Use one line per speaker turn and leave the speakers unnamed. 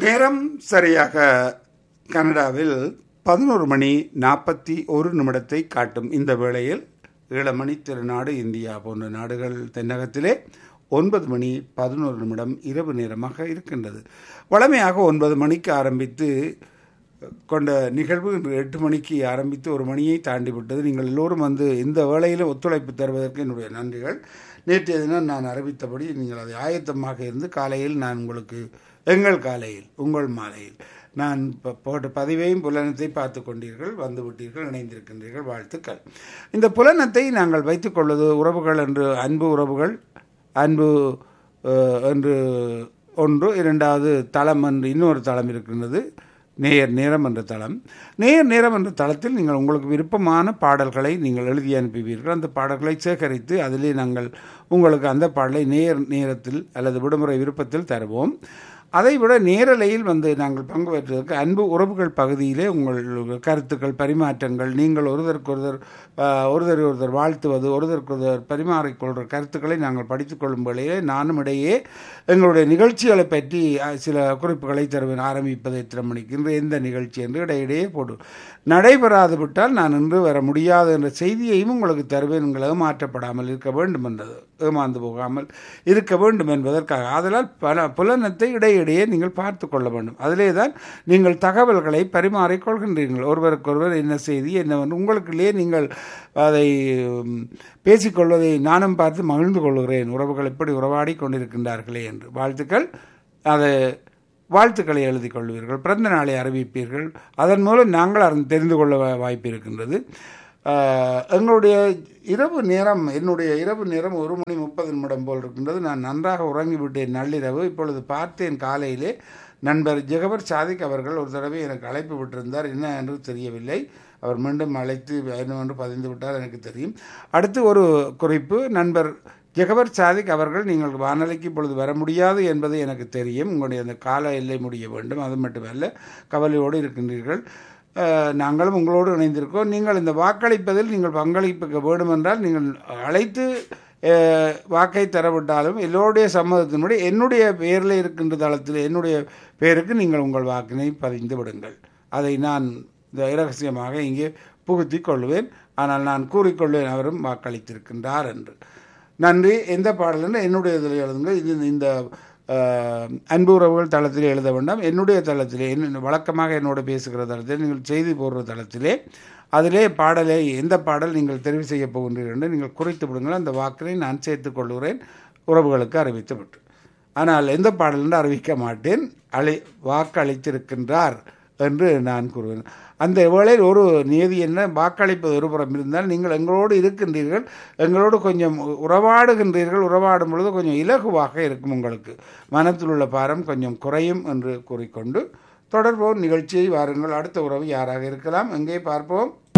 நேரம் சரியாக கனடாவில் பதினோரு மணி நாற்பத்தி ஒரு நிமிடத்தை காட்டும் இந்த வேளையில் ஈழமணி திருநாடு இந்தியா போன்ற நாடுகள் தென்னகத்திலே ஒன்பது மணி பதினோரு நிமிடம் இரவு நேரமாக இருக்கின்றது வழமையாக ஒன்பது மணிக்கு ஆரம்பித்து கொண்ட நிகழ்வு இன்று எட்டு மணிக்கு ஆரம்பித்து ஒரு மணியை தாண்டி விட்டது நீங்கள் எல்லோரும் வந்து இந்த வேளையில் ஒத்துழைப்பு தருவதற்கு என்னுடைய நன்றிகள் நேற்றைய தினம் நான் அறிவித்தபடி நீங்கள் அதை ஆயத்தமாக இருந்து காலையில் நான் உங்களுக்கு எங்கள் காலையில் உங்கள் மாலையில் நான் ப- போட்ட பதிவையும் புலனத்தை பார்த்து கொண்டீர்கள் வந்து விட்டீர்கள் இணைந்திருக்கின்றீர்கள் வாழ்த்துக்கள் இந்த புலனத்தை நாங்கள் வைத்துக்கொள்வது உறவுகள் என்று அன்பு உறவுகள் அன்பு அஹ், என்று ஒன்று இரண்டாவது தளம் என்று இன்னொரு தளம் இருக்கின்றது நேயர் நேரம் என்ற தளம் நேயர் நேரம் என்ற தளத்தில் நீங்கள் உங்களுக்கு விருப்பமான பாடல்களை நீங்கள் எழுதி அனுப்புவீர்கள் அந்த பாடல்களை சேகரித்து அதிலே நாங்கள் உங்களுக்கு அந்த பாடலை நேர் நேரத்தில் அல்லது விடுமுறை விருப்பத்தில் தருவோம் அதைவிட நேரலையில் வந்து நாங்கள் பங்கு பெற்றதற்கு அன்பு உறவுகள் பகுதியிலே உங்கள் கருத்துக்கள் பரிமாற்றங்கள் நீங்கள் ஒருவருக்கொருவர் ஆஹ், ஒருவரை ஒருத்தர் வாழ்த்துவது ஒருவருக்கொருவர் பரிமாறிக்கொள்கிற கருத்துக்களை நாங்கள் படித்துக்கொள்ளும் வேளையிலே நானும் இடையே எங்களுடைய நிகழ்ச்சிகளை பற்றி அஹ், சில குறிப்புகளை தருவேன் ஆரம்பிப்பது எத்தனை மணிக்கு இன்று எந்த நிகழ்ச்சி என்று இடையிடையே போடு நடைபெறாது விட்டால் நான் இன்று வர முடியாது என்ற செய்தியையும் உங்களுக்கு தருவேன் உங்கள் ஏமாற்றப்படாமல் இருக்க வேண்டும் என்றது ஏமாந்து போகாமல் இருக்க வேண்டும் என்பதற்காக ஆதலால் பல புலனத்தை இடையிடையே நீங்கள் பார்த்து கொள்ள வேண்டும் அதிலே தான் நீங்கள் தகவல்களை பரிமாறிக் கொள்கின்றீர்கள் ஒருவருக்கொருவர் என்ன செய்தி என்னவென்று உங்களுக்குள்ளேயே நீங்கள் அதை உம், பேசிக்கொள்வதை நானும் பார்த்து மகிழ்ந்து கொள்கிறேன் உறவுகள் எப்படி உறவாடி கொண்டிருக்கின்றார்களே என்று வாழ்த்துக்கள் அதை வாழ்த்துக்களை எழுதி கொள்வீர்கள் பிறந்த நாளை அறிவிப்பீர்கள் அதன் மூலம் நாங்கள் அறிந்து தெரிந்து கொள்ள வா- வாய்ப்பு இருக்கின்றது ஆஹ், எங்களுடைய இரவு நேரம் என்னுடைய இரவு நேரம் ஒரு மணி முப்பது நிமிடம் போல் இருக்கின்றது நான் நன்றாக உறங்கிவிட்டேன் நள்ளிரவு இப்பொழுது பார்த்தேன் காலையிலே நண்பர் ஜெகபர் சாதிக் அவர்கள் ஒரு தடவை எனக்கு அழைப்பு விட்டிருந்தார் என்ன என்று தெரியவில்லை அவர் மீண்டும் அழைத்து என்னவென்று பதிந்து விட்டார் எனக்கு தெரியும் அடுத்து ஒரு குறிப்பு நண்பர் ஜெகபர் சாதிக் அவர்கள் நீங்கள் வானொலிக்கு இப்பொழுது வர முடியாது என்பது எனக்கு தெரியும் உங்களுடைய அந்த கால எல்லை முடிய வேண்டும் அது மட்டுமல்ல கவலையோடு இருக்கின்றீர்கள் அஹ், நாங்களும் உங்களோடு இணைந்திருக்கோம் நீங்கள் இந்த வாக்களிப்பதில் நீங்கள் பங்களிக்க வேண்டுமென்றால் நீங்கள் அழைத்து அஹ், வாக்கை தரவிட்டாலும் எல்லோருடைய சம்மதத்தின்படி என்னுடைய பெயரில் இருக்கின்ற தளத்தில் என்னுடைய பெயருக்கு நீங்கள் உங்கள் வாக்கினை பதிந்து விடுங்கள் அதை நான் இந்த இரகசியமாக இங்கே புகுத்திக் கொள்வேன் ஆனால் நான் கூறிக்கொள்வேன் அவரும் வாக்களித்திருக்கின்றார் என்று நன்றி எந்த பாடல் என்று என்னுடைய இதில் எழுதுங்க இது இந்த அஹ், அன்பு உறவுகள் தளத்திலே எழுத வேண்டாம் என்னுடைய தளத்திலே என்ன வழக்கமாக என்னோட பேசுகிற தளத்திலே நீங்கள் செய்தி போடுற தளத்திலே அதிலே பாடலை எந்த பாடல் நீங்கள் தெரிவு செய்ய போகின்றீர்கள் என்று நீங்கள் குறித்து விடுங்கள் அந்த வாக்கினை நான் சேர்த்துக் கொள்கிறேன் உறவுகளுக்கு அறிவித்து விட்டு ஆனால் எந்த பாடல் என்று அறிவிக்க மாட்டேன் அழை வாக்களித்திருக்கின்றார் என்று நான் கூறுவேன் அந்த வேளையில் ஒரு நியதி என்ன வாக்களிப்பது ஒரு புறம் இருந்தால் நீங்கள் எங்களோடு இருக்கின்றீர்கள் எங்களோடு கொஞ்சம் உறவாடுகின்றீர்கள் உறவாடும் பொழுது கொஞ்சம் இலகுவாக இருக்கும் உங்களுக்கு மனத்தில் உள்ள பாரம் கொஞ்சம் குறையும் என்று கூறிக்கொண்டு தொடர்போம் நிகழ்ச்சியை வாருங்கள் அடுத்த உறவு யாராக இருக்கலாம் எங்கே பார்ப்போம்